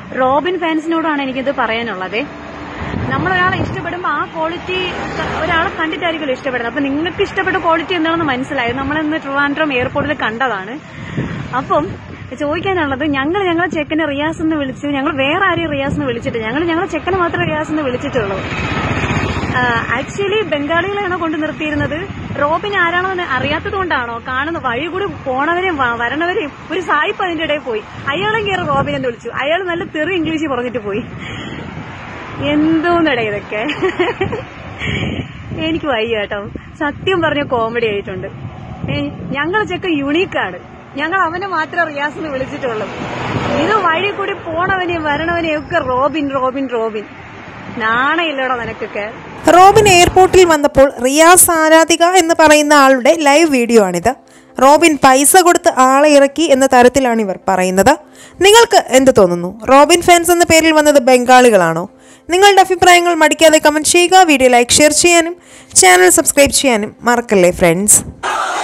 Robin ഫാൻസിനോടാണ് എനിക്കിത് പറയാനുള്ളത് നമ്മൾ ഒരാളെ ഇഷ്ടപ്പെടുമ്പോൾ ആ ക്വാളിറ്റി ഒരാളെ കണ്ടിട്ടായിരിക്കും ഇഷ്ടപ്പെടുന്നത് അപ്പൊ നിങ്ങൾക്ക് ഇഷ്ടപ്പെട്ട ക്വാളിറ്റി എന്താണെന്ന് മനസ്സിലായി നമ്മളിന്ന് ട്രിവാൻഡ്രം എയർപോർട്ടിൽ കണ്ടതാണ് അപ്പം ചോദിക്കാനുള്ളത് ഞങ്ങൾ ഞങ്ങളെ ചെക്കനെ റിയാസ് എന്ന് വിളിച്ചു ഞങ്ങൾ വേറെ ആരെയും റിയാസ് എന്ന് വിളിച്ചിട്ട് ഞങ്ങൾ ഞങ്ങളെ ചെക്കനെ മാത്രമേ റിയാസ് എന്ന് വിളിച്ചിട്ടുള്ളൂ ആക്ച്വലി ബംഗാളികളെയാണോ കൊണ്ട് നിർത്തിയിരുന്നത് റോബിൻ ആരാണോ എന്ന് അറിയാത്തത് കൊണ്ടാണോ കാണുന്ന വഴി കൂടി പോണവരെയും വ- വരണവരെയും ഒരു സായിപ്പ് അതിന്റെ ഇടയിൽ പോയി അയാളും കയറി റോബിൻ എന്ന് വിളിച്ചു അയാൾ നല്ല തെറി ഇംഗ്ലീഷ് പറഞ്ഞിട്ട് പോയി എന്തോന്നട ഇതൊക്കെ എനിക്ക് വയ്യ കേട്ടോ സത്യം പറഞ്ഞ കോമഡി ആയിട്ടുണ്ട് ഞങ്ങൾ ചെക്ക യുണീക്കാണ് ഞങ്ങൾ അവനെ മാത്രമേ റിയാസ് എന്ന് വിളിച്ചിട്ടുള്ളൂ ഇത് വഴി കൂടി പോണവനെയും വരണവനെയും ഒക്കെ റോബിൻ റോബിൻ റോബിൻ നാണയില്ലടോ നിനക്കൊക്കെ റോബിൻ എയർപോർട്ടിൽ വന്നപ്പോൾ റിയാസ് ആരാധിക എന്ന് പറയുന്ന ആളുടെ ലൈവ് വീഡിയോ ആണിത് റോബിൻ പൈസ കൊടുത്ത് ആളെ ഇറക്കി എന്ന തരത്തിലാണ് ഇവർ പറയുന്നത് നിങ്ങൾക്ക് എന്ത് തോന്നുന്നു റോബിൻ ഫാൻസ് എന്ന പേരിൽ വന്നത് ബംഗാളികളാണോ നിങ്ങളുടെ അഭിപ്രായങ്ങൾ മടിക്കാതെ കമൻറ്റ് ചെയ്യുക വീഡിയോ ലൈക്ക് ഷെയർ ചെയ്യാനും ചാനൽ സബ്സ്ക്രൈബ് ചെയ്യാനും മറക്കല്ലേ ഫ്രണ്ട്സ്